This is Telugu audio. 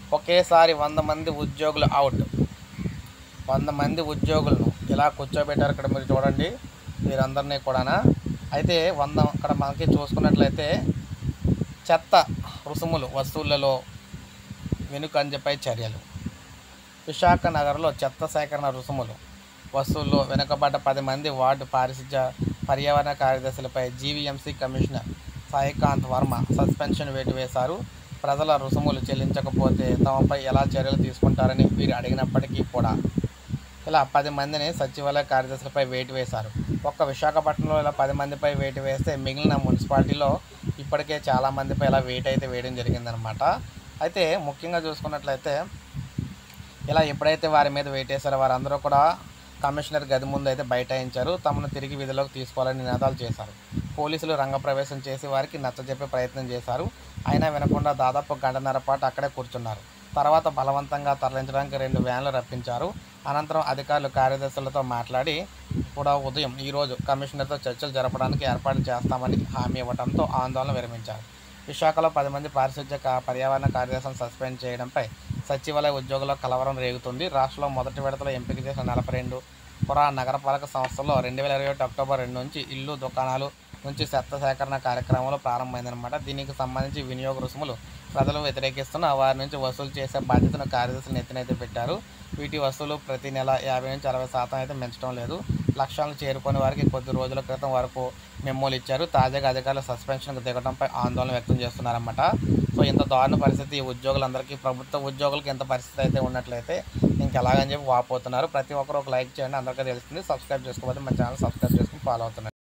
ఒకేసారి వంద మంది ఉద్యోగులు అవుట్ వంద మంది ఉద్యోగులను ఇలా కూర్చోబెట్టారు ఇక్కడ మీరు చూడండి వీరందరినీ కూడా అయితే వంద ఇక్కడ మనకి చూసుకున్నట్లయితే చెత్త రుసుములు వసూళ్లలో వెనుకంజపై చర్యలు విశాఖ నగరంలో చెత్త సేకరణ రుసుములు వసూల్లో వెనుకబడ్డ పది మంది వార్డు పారిశుధ్య పర్యావరణ కార్యదర్శులపై GVMC commissioner Saikanth Varma suspension వేటు వేశారు ప్రజల రుసుములు చెల్లించకపోతే తమపై ఎలా చర్యలు తీసుకుంటారని వీరు అడిగినప్పటికీ కూడా ఇలా పది మందిని సచివాలయ కార్యదర్శులపై వేటు వేశారు ఒక్క విశాఖపట్నంలో ఇలా పది మందిపై వేటు వేస్తే మిగిలిన మున్సిపాలిటీలో ఇప్పటికే చాలా మందిపై ఇలా వేటు అయితే వేయడం జరిగిందనమాట అయితే ముఖ్యంగా చూసుకున్నట్లయితే ఇలా ఎప్పుడైతే వారి మీద వేటేశారో వారందరూ కూడా కమిషనర్ గది ముందు అయితే బైఠాయించారు తమను తిరిగి విధిలోకి తీసుకోవాలని నినాదాలు చేశారు పోలీసులు రంగప్రవేశం చేసి వారికి నచ్చజెప్పే ప్రయత్నం చేశారు అయినా వినకుండా దాదాపు గంటన్నర పాటు అక్కడే కూర్చున్నారు తర్వాత బలవంతంగా తరలించడానికి రెండు వ్యాన్లు రప్పించారు అనంతరం అధికారులు కార్యదర్శులతో మాట్లాడి కూడా ఉదయం ఈరోజు కమిషనర్తో చర్చలు జరపడానికి ఏర్పాటు చేస్తామని హామీ ఇవ్వడంతో ఆందోళన విరమించారు విశాఖలో పది మంది పారిశుధ్య కా- పర్యావరణ కార్యదర్శులను సస్పెండ్ చేయడంపై సచివాలయ ఉద్యోగుల కలవరం రేగుతుంది రాష్ట్రంలో మొదటి విడతలో ఎంపిక చేసిన నలభై రెండు పురా నగరపాలక సంస్థల్లో రెండు వేల ఇరవై ఒకటి అక్టోబర్ రెండు నుంచి ఇల్లు దుకాణాలు నుంచి చెత్త సేకరణ కార్యక్రమంలో ప్రారంభమైందనమాట దీనికి సంబంధించి వినియోగ రుసుములు ప్రజలు వ్యతిరేకిస్తున్న వారి నుంచి వసూలు చేసే బాధ్యతను కార్యదర్శులు ఎత్తినైతే పెట్టారు వీటి వసూలు ప్రతి నెల యాభై నుంచి అరవై శాతం అయితే పెంచడం లేదు లక్ష్యాలను చేరుకునే వారికి కొద్ది రోజుల క్రితం వరకు మెమోలు ఇచ్చారు తాజాగా అధికారులు సస్పెన్షన్కు దిగడంపై ఆందోళన వ్యక్తం చేస్తున్నారన్నమాట సో ఇంత దారుణ పరిస్థితి ఈ ఉద్యోగులందరికీ ప్రభుత్వ ఉద్యోగులకి ఇంత పరిస్థితి అయితే ఉన్నట్లయితే ఇంకెలాగని చెప్పి వాపోతున్నారు ప్రతి ఒక్కరు ఒక లైక్ చేయండి అందరికీ తెలుస్తుంది సబ్స్క్రైబ్ చేసుకోకపోతే మన ఛానల్ సబ్స్క్రైబ్ చేసుకుని ఫాలో అవుతున్నారు